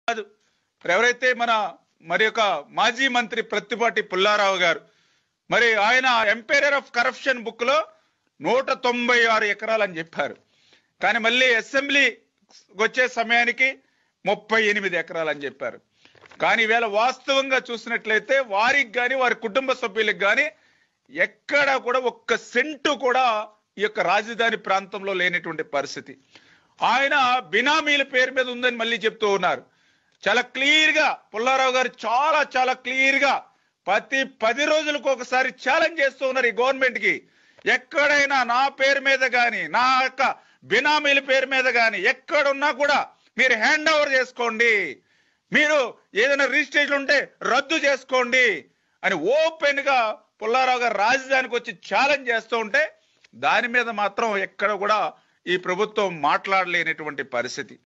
కాదు మరి ఎవరైతే మన మరి యొక్క మాజీ మంత్రి ప్రత్తిపాటి పుల్లారావు గారు మరి ఆయన ఎంపైరర్ ఆఫ్ కరప్షన్ బుక్ లో నూట తొంభై ఆరు ఎకరాలు అని చెప్పారు కానీ మళ్ళీ అసెంబ్లీ వచ్చే సమయానికి ముప్పై ఎనిమిది ఎకరాలు అని చెప్పారు కానీ ఈవేళ వాస్తవంగా చూసినట్లయితే వారికి కానీ వారి కుటుంబ సభ్యులకు కానీ ఎక్కడ కూడా ఒక్క సెంటు కూడా ఈ యొక్క రాజధాని ప్రాంతంలో లేనటువంటి పరిస్థితి ఆయన బినామీల పేరు మీద ఉందని మళ్ళీ చెప్తూ ఉన్నారు చాలా క్లియర్ గా పుల్లారావు గారు చాలా చాలా క్లియర్ గా ప్రతి పది రోజులకు ఒకసారి ఛాలెంజ్ చేస్తూ ఉన్నారు ఈ గవర్నమెంట్ కి ఎక్కడైనా నా పేరు మీద గాని నా యొక్క బినామీల పేరు మీద గాని ఎక్కడున్నా కూడా మీరు హ్యాండ్ ఓవర్ చేసుకోండి మీరు ఏదైనా రిజిస్ట్రేషన్ ఉంటే రద్దు చేసుకోండి అని ఓపెన్ గా పుల్లారావు గారు రాజధానికి వచ్చి ఛాలెంజ్ చేస్తూ ఉంటే దాని మీద మాత్రం ఎక్కడ కూడా ఈ ప్రభుత్వం మాట్లాడలేనటువంటి పరిస్థితి